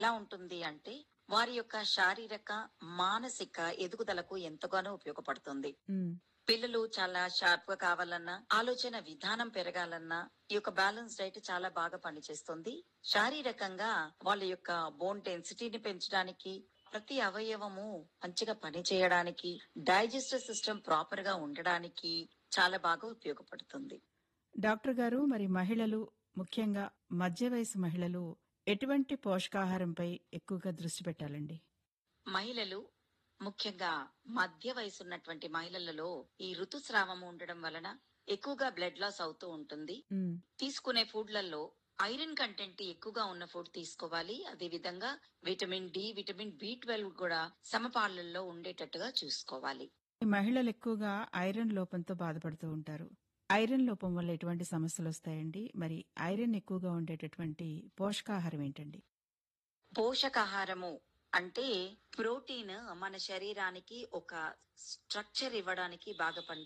ఎలా ఉంటుంది అంటే వారి యొక్క శారీరక మానసిక ఎదుగుదలకు ఎంతగానో ఉపయోగపడుతుంది ఉమ్, పిల్లలు చాలా షార్ప్ గా కావాలన్నా ఆలోచన విధానం పెరగాలన్నా ఈ యొక్క బ్యాలెన్స్ డైట్ చాలా బాగా పనిచేస్తుంది శారీరకంగా వాళ్ళ యొక్క బోన్ డెన్సిటీని పెంచడానికి ప్రతి అవయవము మంచిగా పనిచేయడానికి డైజెస్టివ్ సిస్టమ్ ప్రాపర్ గా ఉండడానికి చాలా బాగా ఉపయోగపడుతుంది డాక్టర్ గారు మరి మహిళలు ముఖ్యంగా మధ్య వయసు మహిళలు ఎటువంటి పోషకాహారంపై ఎక్కువగా దృష్టి పెట్టాలండి మహిళలు ముఖ్యంగా మధ్య వయసు ఉన్నటువంటి మహిళలలో ఈ ఋతుస్రావము ఉండడం వలన ఎక్కువగా బ్లడ్ లాస్ అవుతూ ఉంటుంది ఉమ్, తీసుకునే ఫుడ్లలో ఐరన్ కంటెంట్ ఎక్కువగా ఉన్న ఫుడ్ తీసుకోవాలి అదే విధంగా vitamin D vitamin B twelve కూడా సమపాలల్లో ఉండేటట్టుగా చూసుకోవాలి ఈ మహిళలు ఎక్కువగా ఐరన్ లోపంతో బాధపడుతూ ఉంటారు ఐరన్ లోపం వల్ల ఎటువంటి సమస్యలు వస్తాయండి మరి ఐరన్ ఎక్కువగా ఉండేటటువంటి పోషకాహారం ఏంటండి పోషకాహారము అంటే ప్రోటీన్ మన శరీరానికి ఒక స్ట్రక్చర్ ఇవ్వడానికి బాగా పని